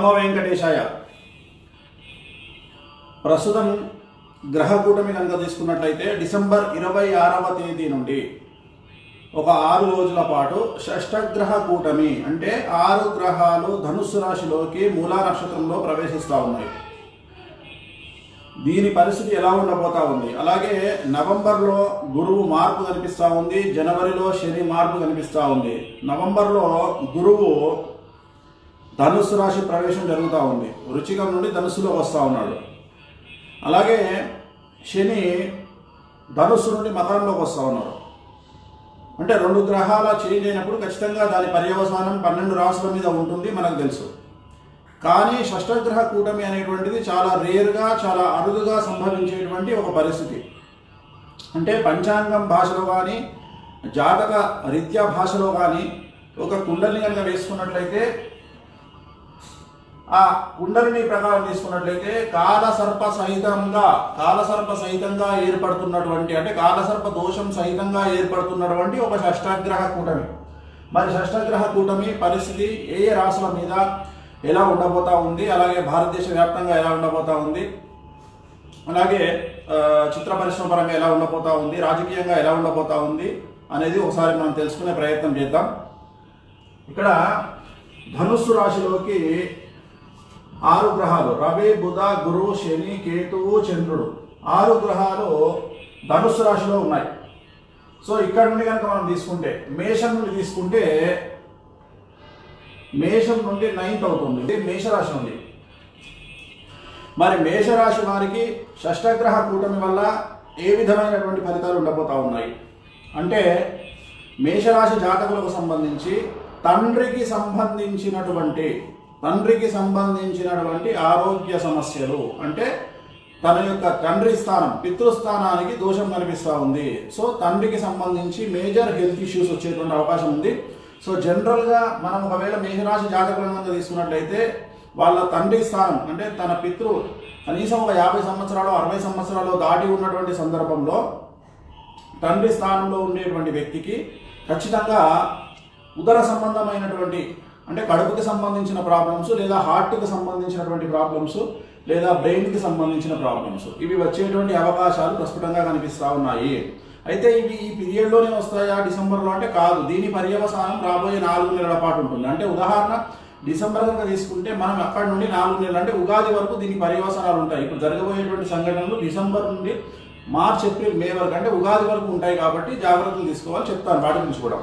నమో వెంకటేశాయ ప్రస్తుతం గ్రహ కూటమి కనుక తీసుకున్నట్లయితే డిసెంబర్ ఇరవై ఆరవ తేదీ నుండి ఒక ఆరు రోజుల పాటు షష్టగ్రహ కూటమి అంటే ఆరు గ్రహాలు ధనుస్సు రాశిలోకి మూలా నక్షత్రంలో ప్రవేశిస్తూ ఉన్నాయి దీని పరిస్థితి ఎలా ఉండబోతా ఉంది అలాగే నవంబర్లో గురువు మార్పు కనిపిస్తూ ఉంది జనవరిలో శని మార్పు కనిపిస్తూ ఉంది నవంబర్లో గురువు ధనుస్సు రాశి ప్రవేశం జరుగుతూ ఉంది వృచ్చికం నుండి ధనుస్సులో వస్తూ ఉన్నాడు అలాగే శని ధనుస్సు నుండి మకరంలోకి వస్తూ ఉన్నాడు అంటే రెండు గ్రహాల చేంజ్ అయినప్పుడు ఖచ్చితంగా దాని పర్యవసానం పన్నెండు రాశుల మీద ఉంటుంది మనకు తెలుసు కానీ షష్టగ్రహ కూటమి అనేటువంటిది చాలా రేర్గా చాలా అరుదుగా సంభవించేటువంటి ఒక పరిస్థితి అంటే పంచాంగం భాషలో కానీ జాతక రీత్యా భాషలో కానీ ఒక కుండలిని కనుక వేసుకున్నట్లయితే ఆ కుండలిని ప్రకారం తీసుకున్నట్లయితే కాలసర్ప సహితంగా కాలసర్ప సహితంగా ఏర్పడుతున్నటువంటి అంటే కాలసర్ప దోషం సహితంగా ఏర్పడుతున్నటువంటి ఒక షష్టాగ్రహ కూటమి మరి షష్టాగ్రహ కూటమి పరిస్థితి ఏ ఏ రాశుల మీద ఎలా ఉండబోతా ఉంది అలాగే భారతదేశ వ్యాప్తంగా ఎలా ఉండబోతా ఉంది అలాగే ఆ, చిత్ర పరిశ్రమ పరంగా ఎలా ఉండబోతా ఉంది రాజకీయంగా ఎలా ఉండబోతా ఉంది అనేది ఒకసారి మనం తెలుసుకునే ప్రయత్నం చేద్దాం ఇక్కడ ధనుస్సు రాశిలోకి ఆరు గ్రహాలు రవి బుధ గురు శని కేతువు చంద్రుడు ఆరు గ్రహాలు ధనుస్సు రాశిలో ఉన్నాయి సో ఇక్కడ నుండి కనుక మనం తీసుకుంటే మేషం నుండి తీసుకుంటే మేషం నుండి నైన్త్ అవుతుంది ఇది మేషరాశి ఉంది మరి మేషరాశి వారికి షష్టగ్రహ కూటమి వల్ల ఏ విధమైనటువంటి ఫలితాలు ఉండబోతా ఉన్నాయి అంటే మేషరాశి జాతకులకు సంబంధించి తండ్రికి సంబంధించినటువంటి తండ్రికి సంబంధించినటువంటి ఆరోగ్య సమస్యలు అంటే తన యొక్క తండ్రి స్థానం పితృస్థానానికి దోషం కనిపిస్తూ ఉంది సో తండ్రికి సంబంధించి మేజర్ హెల్త్ ఇష్యూస్ వచ్చేటువంటి అవకాశం ఉంది సో జనరల్గా మనం ఒకవేళ మేషరాశి జాతకులను కనుక తీసుకున్నట్లయితే వాళ్ళ తండ్రి స్థానం అంటే తన పితృ కనీసం ఒక యాభై సంవత్సరాలు అరవై సంవత్సరాలు దాటి ఉన్నటువంటి సందర్భంలో తండ్రి స్థానంలో ఉండేటువంటి వ్యక్తికి ఖచ్చితంగా ఉదర సంబంధమైనటువంటి అంటే కడుపుకి సంబంధించిన ప్రాబ్లమ్స్ లేదా హార్ట్కి సంబంధించినటువంటి ప్రాబ్లమ్స్ లేదా బ్రెయిన్కి సంబంధించిన ప్రాబ్లమ్స్ ఇవి వచ్చేటువంటి అవకాశాలు ప్రస్ఫుటంగా కనిపిస్తూ ఉన్నాయి అయితే ఇవి ఈ పీరియడ్లోనే వస్తాయా డిసెంబర్లో అంటే కాదు దీని పర్యవసానం రాబోయే నాలుగు నెలల పాటు ఉంటుంది అంటే ఉదాహరణ డిసెంబర్ కనుక తీసుకుంటే మనం అక్కడి నుండి నాలుగు నెలలు అంటే ఉగాది వరకు దీని పర్యవసనాలు ఉంటాయి ఇప్పుడు జరగబోయేటువంటి సంఘటనలు డిసెంబర్ నుండి మార్చ్ ఏప్రిల్ మే వరకు అంటే ఉగాది వరకు ఉంటాయి కాబట్టి జాగ్రత్తలు తీసుకోవాలి చెప్తాను వాటి గురించి కూడా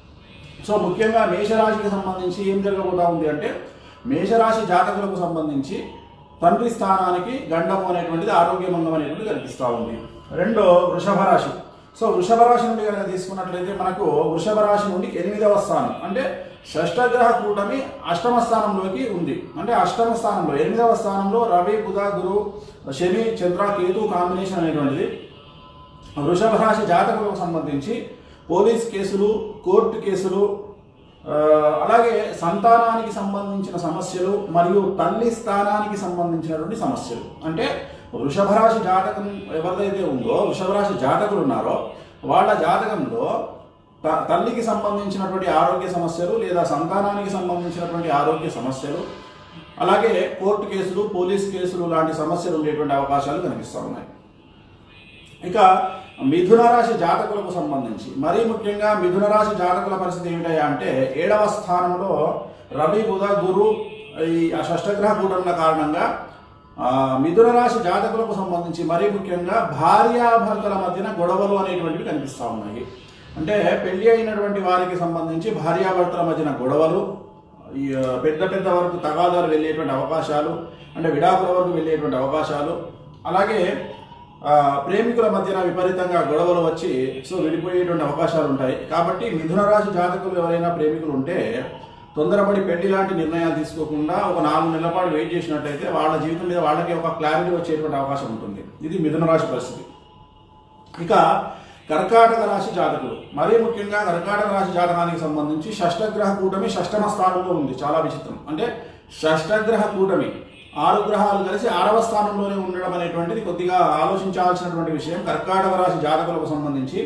సో ముఖ్యంగా మేషరాశికి సంబంధించి ఏం జరగబోతా ఉంది అంటే మేషరాశి జాతకులకు సంబంధించి తండ్రి స్థానానికి గండము అనేటువంటిది ఆరోగ్యమంగం అనేటువంటిది కనిపిస్తూ ఉంది రెండో వృషభ రాశి సో వృషభ రాశి నుండి కనుక తీసుకున్నట్లయితే మనకు వృషభ రాశి నుండి ఎనిమిదవ స్థానం అంటే షష్టగ్రహ కూటమి అష్టమ స్థానంలోకి ఉంది అంటే అష్టమ స్థానంలో ఎనిమిదవ స్థానంలో రవి బుధ గురు శని చంద్ర కేతు కాంబినేషన్ అనేటువంటిది వృషభ రాశి జాతకులకు సంబంధించి పోలీస్ కేసులు కోర్టు కేసులు ఆ, అలాగే సంతానానికి సంబంధించిన సమస్యలు మరియు తల్లి స్థానానికి సంబంధించినటువంటి సమస్యలు అంటే వృషభ రాశి జాతకం ఎవరిదైతే ఉందో వృషభ రాశి జాతకులు ఉన్నారో వాళ్ళ జాతకంలో త- తల్లికి సంబంధించినటువంటి ఆరోగ్య సమస్యలు లేదా సంతానానికి సంబంధించినటువంటి ఆరోగ్య సమస్యలు అలాగే కోర్టు కేసులు పోలీస్ కేసులు లాంటి సమస్యలు ఉండేటువంటి అవకాశాలు కనిపిస్తూ ఉన్నాయి ఇక మిథున రాశి జాతకులకు సంబంధించి మరీ ముఖ్యంగా మిథున రాశి జాతకుల పరిస్థితి ఏమిటయ్యా అంటే ఏడవ స్థానంలో రవి బుధ గురు ఈ ఆ షష్టగ్రహ కూటముల కారణంగా ఆ, మిథున రాశి జాతకులకు సంబంధించి మరీ ముఖ్యంగా భార్యాభర్తల మధ్యన గొడవలు అనేటువంటివి కనిపిస్తూ ఉన్నాయి అంటే పెళ్లి అయినటువంటి వారికి సంబంధించి భార్యాభర్తల మధ్యన గొడవలు ఈ ఆ, పెద్ద పెద్ద వరకు తగాదాలు వెళ్ళేటువంటి అవకాశాలు అంటే విడాకుల వరకు వెళ్ళేటువంటి అవకాశాలు అలాగే ఆ, ప్రేమికుల మధ్యన విపరీతంగా గొడవలు వచ్చి సో విడిపోయేటువంటి అవకాశాలు ఉంటాయి కాబట్టి మిథున రాశి జాతకులు ఎవరైనా ప్రేమికులు ఉంటే తొందరపడి పెళ్లి లాంటి నిర్ణయాలు తీసుకోకుండా ఒక నాలుగు నెలల పాటు వెయిట్ చేసినట్టయితే వాళ్ళ జీవితం మీద వాళ్ళకి ఒక క్లారిటీ వచ్చేటువంటి అవకాశం ఉంటుంది ఇది మిథున రాశి పరిస్థితి ఇక కర్కాటక రాశి జాతకులు మరీ ముఖ్యంగా కర్కాటక రాశి జాతకానికి సంబంధించి షష్టగ్రహ కూటమి షష్టమ స్థానంలో ఉంది చాలా విచిత్రం అంటే షష్టగ్రహ కూటమి ఆరు గ్రహాలు కలిసి ఆరవ స్థానంలోనే ఉండడం అనేటువంటిది కొద్దిగా ఆలోచించాల్సినటువంటి విషయం కర్కాటక రాశి జాతకులకు సంబంధించి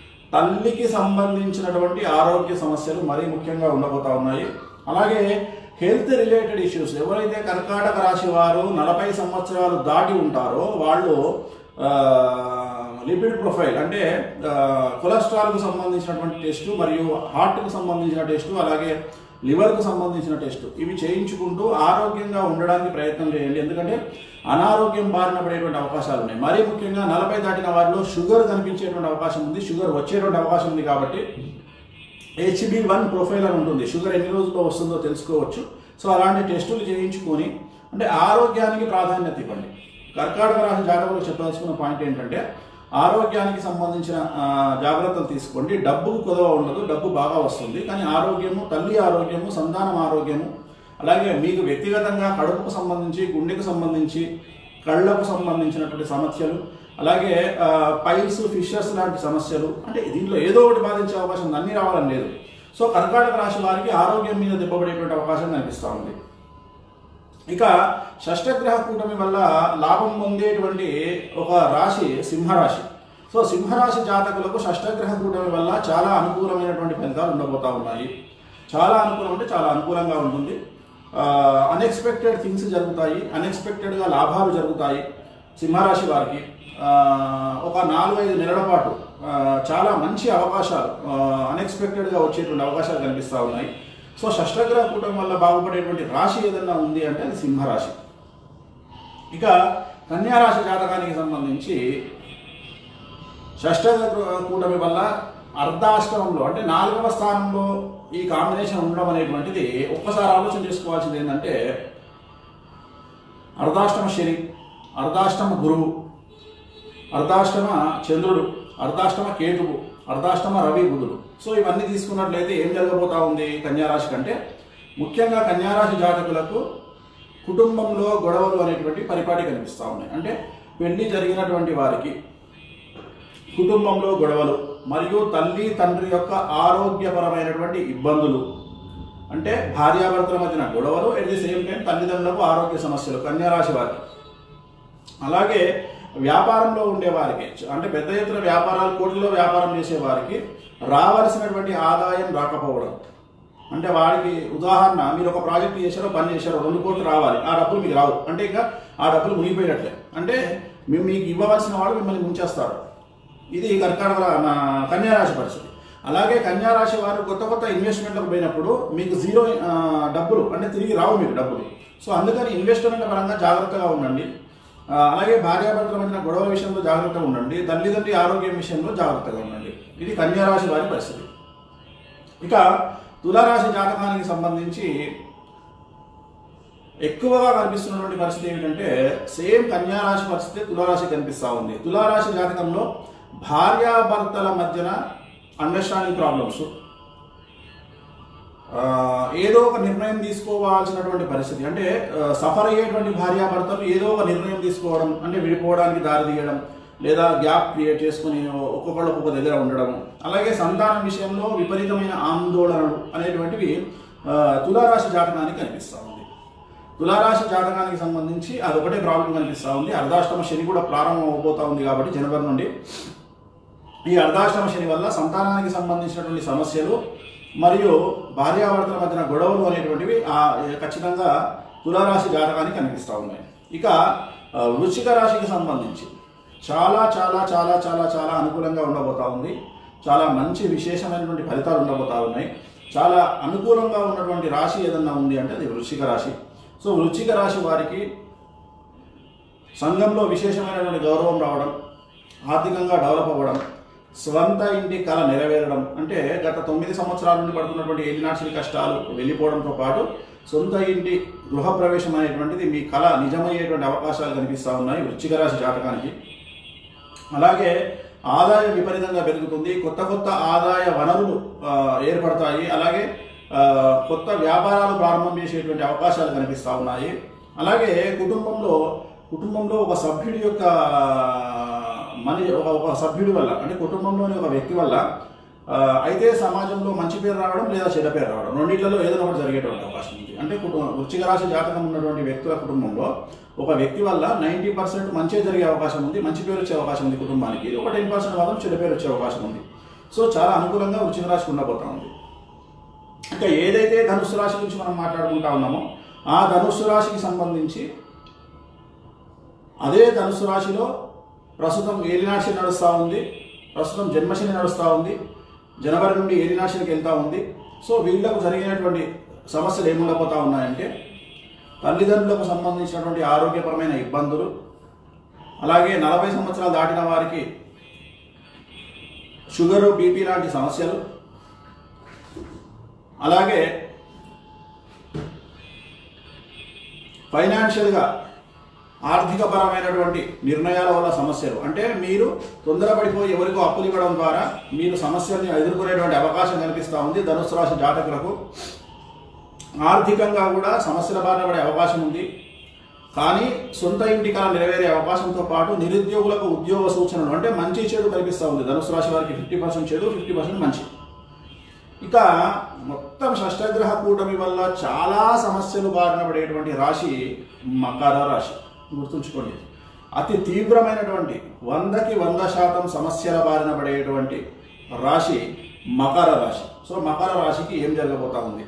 తల్లికి సంబంధించినటువంటి ఆరోగ్య సమస్యలు మరీ ముఖ్యంగా ఉండబోతా ఉన్నాయి అలాగే హెల్త్ రిలేటెడ్ ఇష్యూస్ ఎవరైతే కర్కాటక రాశి వారు నలభై సంవత్సరాలు దాటి ఉంటారో వాళ్ళు లిపిడ్ ప్రొఫైల్ అంటే కొలెస్ట్రాల్కు సంబంధించినటువంటి టెస్టు మరియు హార్ట్కు సంబంధించిన టెస్టు అలాగే లివర్కు సంబంధించిన టెస్టు ఇవి చేయించుకుంటూ ఆరోగ్యంగా ఉండడానికి ప్రయత్నం చేయండి ఎందుకంటే అనారోగ్యం బారిన పడేటువంటి అవకాశాలు ఉన్నాయి మరీ ముఖ్యంగా నలభై దాటిన వారిలో షుగర్ కనిపించేటువంటి అవకాశం ఉంది షుగర్ వచ్చేటువంటి అవకాశం ఉంది కాబట్టి హెచ్బి వన్ ప్రొఫైల్ అని ఉంటుంది షుగర్ ఎన్ని రోజుల్లో వస్తుందో తెలుసుకోవచ్చు సో అలాంటి టెస్టులు చేయించుకొని అంటే ఆరోగ్యానికి ప్రాధాన్యత ఇవ్వండి కర్కాటక రాశి జాతకులు చెప్పాల్సిన పాయింట్ ఏంటంటే ఆరోగ్యానికి సంబంధించిన ఆ, జాగ్రత్తలు తీసుకోండి డబ్బుకు కుదవ ఉండదు డబ్బు బాగా వస్తుంది కానీ ఆరోగ్యము తల్లి ఆరోగ్యము సంతానం ఆరోగ్యము అలాగే మీకు వ్యక్తిగతంగా కడుపుకు సంబంధించి గుండెకు సంబంధించి కళ్ళకు సంబంధించినటువంటి సమస్యలు అలాగే పైల్స్ ఫిషర్స్ లాంటి సమస్యలు అంటే దీంట్లో ఏదో ఒకటి బాధించే అవకాశం ఉంది అన్నీ రావాలని లేదు సో కర్కాటక రాశి వారికి ఆరోగ్యం మీద దెబ్బపడేటువంటి అవకాశం కనిపిస్తూ ఉంది ఇక షష్టగ్రహ కూటమి వల్ల లాభం పొందేటువంటి ఒక రాశి సింహరాశి సో సింహరాశి జాతకులకు షష్టగ్రహ కూటమి వల్ల చాలా అనుకూలమైనటువంటి ఫలితాలు ఉండబోతా ఉన్నాయి చాలా అనుకూలం అంటే చాలా అనుకూలంగా ఉంటుంది అన్ఎక్స్పెక్టెడ్ థింగ్స్ జరుగుతాయి అన్ఎక్స్పెక్టెడ్గా లాభాలు జరుగుతాయి సింహరాశి వారికి ఆ, ఒక నాలుగైదు నెలల పాటు ఆ, చాలా మంచి అవకాశాలు అన్ఎక్స్పెక్టెడ్గా వచ్చేటువంటి అవకాశాలు కనిపిస్తూ ఉన్నాయి సో షష్టగ్రహ కూటమి వల్ల బాగుపడేటువంటి రాశి ఏదన్నా ఉంది అంటే అది సింహరాశి ఇక కన్యారాశి జాతకానికి సంబంధించి షష్టగ్రహ కూటమి వల్ల అర్ధాష్టమంలో అంటే నాలుగవ స్థానంలో ఈ కాంబినేషన్ ఉండడం అనేటువంటిది ఒక్కసారి ఆలోచన చేసుకోవాల్సింది ఏంటంటే అర్ధాష్టమ శని అర్ధాష్టమ గురువు అర్ధాష్టమ చంద్రుడు అర్ధాష్టమ కేతువు అర్ధాష్టమ రవి బుధుడు సో ఇవన్నీ తీసుకున్నట్లయితే ఏం జరగబోతా ఉంది కన్యారాశి కంటే ముఖ్యంగా కన్యారాశి జాతకులకు కుటుంబంలో గొడవలు అనేటువంటి పరిపాటి కనిపిస్తూ ఉన్నాయి అంటే పెళ్లి జరిగినటువంటి వారికి కుటుంబంలో గొడవలు మరియు తల్లి తండ్రి యొక్క ఆరోగ్యపరమైనటువంటి ఇబ్బందులు అంటే భార్యాభర్తల మధ్యన గొడవలు ఎట్ ది సేమ్ టైం తల్లిదండ్రులకు ఆరోగ్య సమస్యలు కన్యారాశి వారికి అలాగే వ్యాపారంలో ఉండే వారికి అంటే పెద్ద ఎత్తున వ్యాపారాలు కోట్లలో వ్యాపారం చేసే వారికి రావాల్సినటువంటి ఆదాయం రాకపోవడం అంటే వారికి ఉదాహరణ మీరు ఒక ప్రాజెక్ట్ చేశారో పని చేశారో రెండు కోట్లు రావాలి ఆ డబ్బులు మీకు రావు అంటే ఇంకా ఆ డబ్బులు మునిగిపోయినట్లే అంటే మేము మీకు ఇవ్వవలసిన వాళ్ళు మిమ్మల్ని ముంచేస్తారు ఇది కర్కాటక మన కన్యారాశి పరిస్థితి అలాగే కన్యారాశి వారు కొత్త కొత్త ఇన్వెస్ట్మెంట్లకు పోయినప్పుడు మీకు జీరో ఆ, డబ్బులు అంటే తిరిగి రావు మీకు డబ్బులు సో అందుకని ఇన్వెస్ట్మెంట్ పరంగా జాగ్రత్తగా ఉండండి ఆ, అలాగే భార్యాభర్తల మధ్యన గొడవల విషయంలో జాగ్రత్తగా ఉండండి తల్లిదండ్రి ఆరోగ్యం విషయంలో జాగ్రత్తగా ఉండండి ఇది కన్యారాశి వారి పరిస్థితి ఇక తులారాశి జాతకానికి సంబంధించి ఎక్కువగా కనిపిస్తున్నటువంటి పరిస్థితి ఏమిటంటే సేమ్ కన్యారాశి పరిస్థితి తులారాశి కనిపిస్తూ ఉంది తులారాశి జాతకంలో భార్యాభర్తల మధ్యన అండర్స్టాండింగ్ ప్రాబ్లమ్స్ ఆ, ఏదో ఒక నిర్ణయం తీసుకోవాల్సినటువంటి పరిస్థితి అంటే సఫర్ అయ్యేటువంటి భార్యాభర్తలు ఏదో ఒక నిర్ణయం తీసుకోవడం అంటే విడిపోవడానికి దారి తీయడం లేదా గ్యాప్ క్రియేట్ చేసుకుని ఒక్కొక్కళ్ళు ఒక్కొక్క దగ్గర ఉండడం అలాగే సంతానం విషయంలో విపరీతమైన ఆందోళనలు అనేటువంటివి ఆ, తులారాశి జాతకానికి కనిపిస్తూ ఉంది తులారాశి జాతకానికి సంబంధించి అదొకటే ప్రాబ్లం కనిపిస్తూ ఉంది అర్ధాష్టమ శని కూడా ప్రారంభం అవబోతా ఉంది కాబట్టి జనవరి నుండి ఈ అర్ధాష్టమ శని వల్ల సంతానానికి సంబంధించినటువంటి సమస్యలు మరియు భార్యాభర్తల మధ్యన గొడవలు అనేటువంటివి ఆ ఖచ్చితంగా తులారాశి జాతకానికి కనిపిస్తూ ఉన్నాయి ఇక ఆ, వృశ్చిక రాశికి సంబంధించి చాలా చాలా చాలా చాలా చాలా అనుకూలంగా ఉండబోతా ఉంది చాలా మంచి విశేషమైనటువంటి ఫలితాలు ఉండబోతా ఉన్నాయి చాలా అనుకూలంగా ఉన్నటువంటి రాశి ఏదన్నా ఉంది అంటే అది వృశ్చిక రాశి సో వృశ్చిక రాశి వారికి సంఘంలో విశేషమైనటువంటి గౌరవం రావడం ఆర్థికంగా డెవలప్ అవ్వడం స్వంత ఇంటి కళ నెరవేరడం అంటే గత తొమ్మిది సంవత్సరాల నుండి పడుతున్నటువంటి ఏలినాక్షి కష్టాలు వెళ్ళిపోవడంతో పాటు సొంత ఇంటి గృహప్రవేశం అనేటువంటిది మీ కళ నిజమయ్యేటువంటి అవకాశాలు కనిపిస్తూ ఉన్నాయి వృశ్చిక రాశి జాతకానికి అలాగే ఆదాయం విపరీతంగా పెరుగుతుంది కొత్త కొత్త ఆదాయ వనరులు ఆ, ఏర్పడతాయి అలాగే ఆ, కొత్త వ్యాపారాలు ప్రారంభం చేసేటువంటి అవకాశాలు కనిపిస్తూ ఉన్నాయి అలాగే కుటుంబంలో కుటుంబంలో ఒక సభ్యుడి యొక్క మని ఒక ఒక సభ్యుడి వల్ల అంటే కుటుంబంలోని ఒక వ్యక్తి వల్ల ఆ, అయితే సమాజంలో మంచి పేరు రావడం లేదా చెడ్డ పేరు రావడం రెండింటిలో ఏదైనా ఒకటి జరిగేటువంటి అవకాశం ఉంది అంటే కుటుంబ వృశ్చిక రాశి జాతకం ఉన్నటువంటి వ్యక్తుల కుటుంబంలో ఒక వ్యక్తి వల్ల నైంటీ పర్సెంట్ మంచి జరిగే అవకాశం ఉంది మంచి పేరు వచ్చే అవకాశం ఉంది కుటుంబానికి ఒక టెన్ పర్సెంట్ మాత్రం చెడ్డ పేరు వచ్చే అవకాశం ఉంది సో చాలా అనుకూలంగా వృశ్చిక రాశికి ఉండబోతా ఉంది ఇంకా ఏదైతే ధనుస్సు రాశి గురించి మనం మాట్లాడుకుంటా ఉన్నామో ఆ ధనుస్సు రాశికి సంబంధించి అదే ధనుసు రాశిలో ప్రస్తుతం ఏలినాశి నడుస్తూ ఉంది ప్రస్తుతం జన్మశని నడుస్తూ ఉంది జనవరి నుండి ఏలినాశికి వెళ్తూ ఉంది సో వీళ్ళకు జరిగినటువంటి సమస్యలు ఏముండబోతా ఉన్నాయంటే తల్లిదండ్రులకు సంబంధించినటువంటి ఆరోగ్యపరమైన ఇబ్బందులు అలాగే నలభై సంవత్సరాలు దాటిన వారికి షుగరు బీపీ లాంటి సమస్యలు అలాగే ఫైనాన్షియల్గా ఆర్థికపరమైనటువంటి నిర్ణయాల వల్ల సమస్యలు అంటే మీరు తొందరపడిపోయి ఎవరికో అప్పులు ఇవ్వడం ద్వారా మీరు సమస్యల్ని ఎదుర్కొనేటువంటి అవకాశం కనిపిస్తూ ఉంది ధనుసు రాశి జాతకులకు ఆర్థికంగా కూడా సమస్యల బారిన పడే అవకాశం ఉంది కానీ సొంత ఇంటి కళ నెరవేరే అవకాశంతో పాటు నిరుద్యోగులకు ఉద్యోగ సూచనలు అంటే మంచి చెడు కనిపిస్తూ ఉంది ధనుసు రాశి వారికి ఫిఫ్టీ పర్సెంట్ చెడు ఫిఫ్టీ పర్సెంట్ మంచి ఇక మొత్తం షష్టగ్రహ కూటమి వల్ల చాలా సమస్యలు బారిన పడేటువంటి రాశి మకర రాశి గుర్తుంచుకోండి అతి తీవ్రమైనటువంటి వందకి వంద శాతం సమస్యల బారిన పడేటువంటి రాశి మకర రాశి సో మకర రాశికి ఏం జరగబోతా ఉంది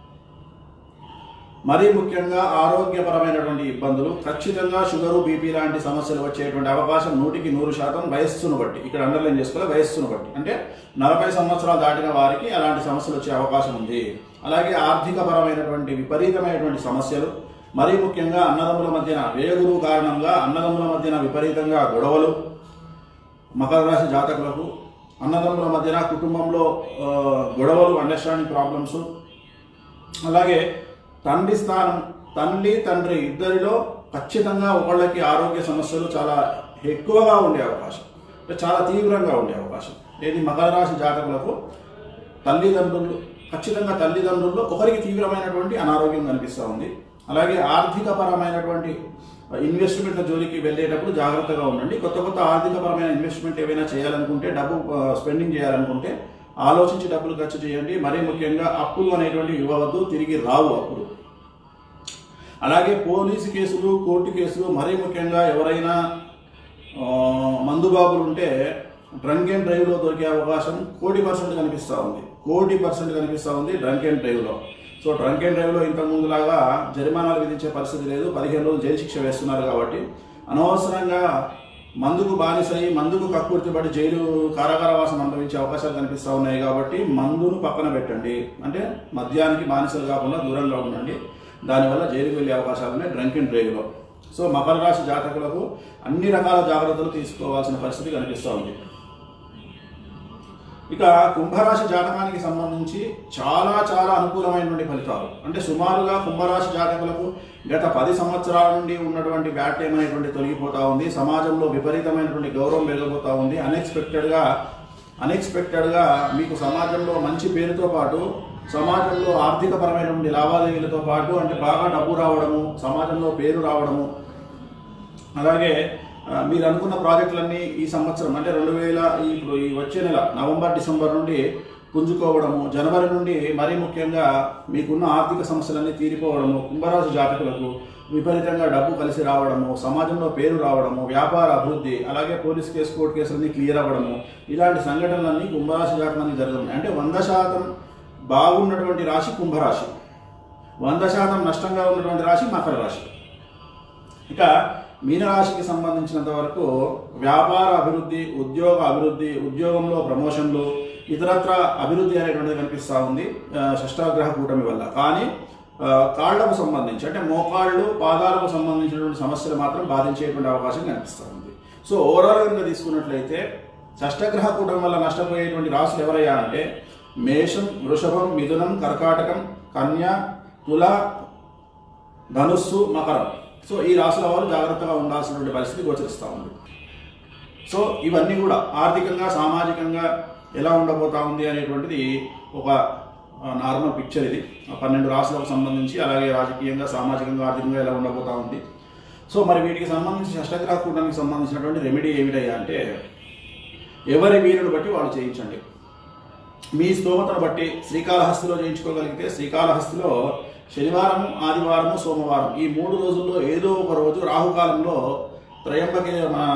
మరీ ముఖ్యంగా ఆరోగ్యపరమైనటువంటి ఇబ్బందులు ఖచ్చితంగా షుగరు బీపీ లాంటి సమస్యలు వచ్చేటువంటి అవకాశం నూటికి నూరు శాతం వయస్సును బట్టి ఇక్కడ అండర్లైన్ చేసుకోవాలి వయస్సును బట్టి అంటే నలభై సంవత్సరాలు దాటిన వారికి అలాంటి సమస్యలు వచ్చే అవకాశం ఉంది అలాగే ఆర్థికపరమైనటువంటి విపరీతమైనటువంటి సమస్యలు మరీ ముఖ్యంగా అన్నదమ్ముల మధ్యన వేగురు కారణంగా అన్నదమ్ముల మధ్యన విపరీతంగా గొడవలు మకర రాశి జాతకులకు అన్నదమ్ముల మధ్యన కుటుంబంలో ఆ, గొడవలు అండర్స్టాండింగ్ ప్రాబ్లమ్స్ అలాగే తండ్రి స్థానం తల్లి తండ్రి ఇద్దరిలో ఖచ్చితంగా ఒకళ్ళకి ఆరోగ్య సమస్యలు చాలా ఎక్కువగా ఉండే అవకాశం అంటే చాలా తీవ్రంగా ఉండే అవకాశం ఏది మకర రాశి జాతకులకు తల్లిదండ్రులు ఖచ్చితంగా తల్లిదండ్రుల్లో ఒకరికి తీవ్రమైనటువంటి అనారోగ్యం కనిపిస్తూ ఉంది అలాగే ఆర్థికపరమైనటువంటి ఇన్వెస్ట్మెంట్ల జోలికి వెళ్ళేటప్పుడు జాగ్రత్తగా ఉండండి కొత్త కొత్త ఆర్థికపరమైన ఇన్వెస్ట్మెంట్ ఏవైనా చేయాలనుకుంటే డబ్బు స్పెండింగ్ చేయాలనుకుంటే ఆలోచించి డబ్బులు ఖర్చు చేయండి మరీ ముఖ్యంగా అప్పులు అనేటువంటివి ఇవ్వవద్దు తిరిగి రావు అప్పులు అలాగే పోలీసు కేసులు కోర్టు కేసులు మరీ ముఖ్యంగా ఎవరైనా ఆ, మందుబాబులు ఉంటే డ్రంక్ అండ్ డ్రైవ్లో దొరికే అవకాశం కోటి పర్సెంట్ కనిపిస్తూ ఉంది కోటి పర్సెంట్ కనిపిస్తూ ఉంది డ్రంక్ అండ్ డ్రైవ్లో సో డ్రంక్ అండ్ డ్రైవ్లో ఇంతకు ముందులాగా జరిమానాలు విధించే పరిస్థితి లేదు పదిహేను రోజులు జైలు శిక్ష వేస్తున్నారు కాబట్టి అనవసరంగా మందుకు బానిసై మందుకు కక్కుర్తిపడి జైలు కారాగారవాసం అనుభవించే అవకాశాలు కనిపిస్తూ ఉన్నాయి కాబట్టి మందును పక్కన పెట్టండి అంటే మద్యానికి బానిసలు కాకుండా దూరంగా ఉండండి దానివల్ల జైలుకు వెళ్ళే అవకాశాలు ఉన్నాయి డ్రంక్ అండ్ డ్రైవ్లో సో మకర రాశి జాతకులకు అన్ని రకాల జాగ్రత్తలు తీసుకోవాల్సిన పరిస్థితి కనిపిస్తూ ఉంది ఇక కుంభరాశి జాతకానికి సంబంధించి చాలా చాలా అనుకూలమైనటువంటి ఫలితాలు అంటే సుమారుగా కుంభరాశి జాతకులకు గత పది సంవత్సరాల నుండి ఉన్నటువంటి వ్యాట్యం అనేటువంటి తొలగిపోతా ఉంది సమాజంలో విపరీతమైనటువంటి గౌరవం పెరిగిపోతా ఉంది అన్ఎక్స్పెక్టెడ్గా అన్ఎక్స్పెక్టెడ్గా మీకు సమాజంలో మంచి పేరుతో పాటు సమాజంలో ఆర్థికపరమైనటువంటి లావాదేవీలతో పాటు అంటే బాగా డబ్బు రావడము సమాజంలో పేరు రావడము అలాగే ఆ, మీరు అనుకున్న ప్రాజెక్టులన్నీ ఈ సంవత్సరం అంటే రెండు వేల ఈ ఇప్పుడు ఈ వచ్చే నెల నవంబర్ డిసెంబర్ నుండి పుంజుకోవడము జనవరి నుండి మరీ ముఖ్యంగా మీకున్న ఆర్థిక సమస్యలన్నీ తీరిపోవడము కుంభరాశి జాతకులకు విపరీతంగా డబ్బు కలిసి రావడము సమాజంలో పేరు రావడము వ్యాపార అభివృద్ధి అలాగే పోలీస్ కేసు కోర్టు కేసులన్నీ క్లియర్ అవ్వడము ఇలాంటి సంఘటనలన్నీ కుంభరాశి జాతకానికి జరుగుతున్నాయి అంటే వంద శాతం బాగున్నటువంటి రాశి కుంభరాశి వంద శాతం నష్టంగా ఉన్నటువంటి రాశి మకర రాశి ఇక మీనరాశికి సంబంధించినంత వరకు వ్యాపార అభివృద్ధి ఉద్యోగ అభివృద్ధి ఉద్యోగంలో ప్రమోషన్లు ఇతరత్ర అభివృద్ధి అనేటువంటిది కనిపిస్తూ ఉంది ఆ, షష్టాగ్రహ కూటమి వల్ల కానీ ఆ, కాళ్లకు సంబంధించి అంటే మోకాళ్ళు పాదాలకు సంబంధించినటువంటి సమస్యలు మాత్రం బాధించేటువంటి అవకాశం కనిపిస్తూ ఉంది సో ఓవరాల్ కనుక తీసుకున్నట్లయితే షష్టగ్రహ కూటమి వల్ల నష్టపోయేటువంటి రాశులు ఎవరయ్యా అంటే మేషం వృషభం మిథునం కర్కాటకం కన్య తుల ధనుస్సు మకరం సో ఈ రాశుల వారు జాగ్రత్తగా ఉండాల్సినటువంటి పరిస్థితి గోచరిస్తూ ఉంది సో ఇవన్నీ కూడా ఆర్థికంగా సామాజికంగా ఎలా ఉండబోతా ఉంది అనేటువంటిది ఒక ఆ, నార్మల్ పిక్చర్ ఇది ఆ పన్నెండు రాశులకు సంబంధించి అలాగే రాజకీయంగా సామాజికంగా ఆర్థికంగా ఎలా ఉండబోతా ఉంది సో మరి వీటికి సంబంధించి షష్టగ్రహ కూటానికి సంబంధించినటువంటి రెమెడీ ఏమిటయ్యా అంటే ఎవరి వీరుని బట్టి వాళ్ళు చేయించండి మీ స్తోమతను బట్టి శ్రీకాళహస్తిలో చేయించుకోగలిగితే శ్రీకాళహస్తిలో శనివారం ఆదివారము సోమవారం ఈ మూడు రోజుల్లో ఏదో ఒక రోజు రాహుకాలంలో త్రయంబకే మన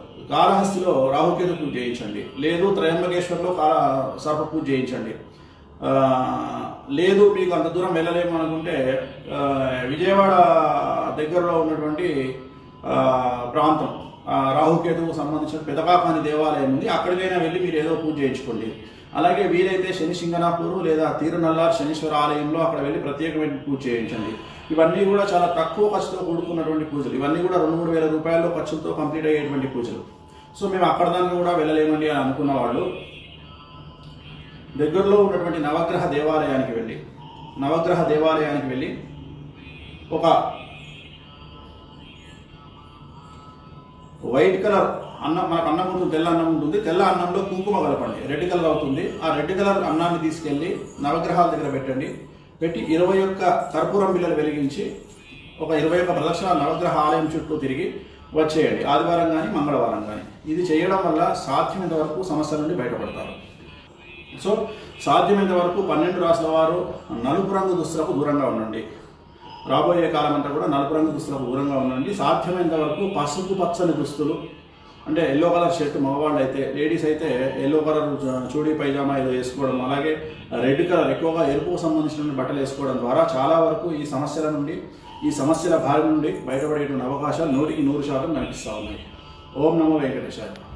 కాళహస్తిలో రాహుకేతు పూజ చేయించండి లేదు త్రయంబకేశ్వర్లో కాళ సర్ప పూజ చేయించండి ఆ, లేదు మీకు అంత దూరం వెళ్ళలేము అనుకుంటే ఆ, విజయవాడ దగ్గరలో ఉన్నటువంటి ఆ, ప్రాంతం ఆ, రాహుకేతువుకు సంబంధించిన పెదకాకాని దేవాలయం ఉంది అక్కడికైనా వెళ్ళి మీరు ఏదో పూజ చేయించుకోండి అలాగే వీలైతే శని సింగనాపూరు లేదా తీరునల్లార్ శనీశ్వర ఆలయంలో అక్కడ వెళ్ళి ప్రత్యేకమైన పూజ చేయించండి ఇవన్నీ కూడా చాలా తక్కువ ఖర్చుతో కూడుకున్నటువంటి పూజలు ఇవన్నీ కూడా రెండు మూడు వేల రూపాయల ఖర్చులతో కంప్లీట్ అయ్యేటువంటి పూజలు సో మేము అక్కడ దాకా కూడా వెళ్ళలేమండి అని అనుకున్న వాళ్ళు దగ్గరలో ఉన్నటువంటి నవగ్రహ దేవాలయానికి వెళ్ళి నవగ్రహ దేవాలయానికి వెళ్ళి ఒక వైట్ కలర్ అన్నం మనకు అన్నం ఉంటుంది తెల్ల అన్నం ఉంటుంది తెల్ల అన్నంలో కుంకుమ కలపండి రెడ్ కలర్ అవుతుంది ఆ రెడ్ కలర్ అన్నాన్ని తీసుకెళ్ళి నవగ్రహాల దగ్గర పెట్టండి పెట్టి ఇరవై ఒక్క కర్పూరం బిళ్ళలు వెలిగించి ఒక ఇరవై ఒక్క ప్రదక్షిణ నవగ్రహ ఆలయం చుట్టూ తిరిగి వచ్చేయండి ఆదివారం కానీ మంగళవారం కానీ ఇది చేయడం వల్ల సాధ్యమైనంత వరకు సమస్యల నుండి బయటపడతారు సో సాధ్యమైనంత వరకు పన్నెండు రాసుల వారు నలుపు రంగు దుస్తులకు దూరంగా ఉండండి రాబోయే కాలం అంతా కూడా నలుపు రంగు దుస్తులకు దూరంగా ఉండండి సాధ్యమైనంత వరకు పసుపు పచ్చని దుస్తులు అంటే ఎల్లో కలర్ షర్ట్ మగవాళ్ళు అయితే లేడీస్ అయితే ఎల్లో కలర్ చూడీ పైజామా ఏదో వేసుకోవడం అలాగే రెడ్ కలర్ ఎక్కువగా ఎరుపుకు సంబంధించిన బట్టలు వేసుకోవడం ద్వారా చాలా వరకు ఈ సమస్యల నుండి ఈ సమస్యల బారి నుండి బయటపడేటువంటి అవకాశాలు నూటికి నూరు శాతం కనిపిస్తూ ఉన్నాయి ఓం నమో వెంకటేశాయ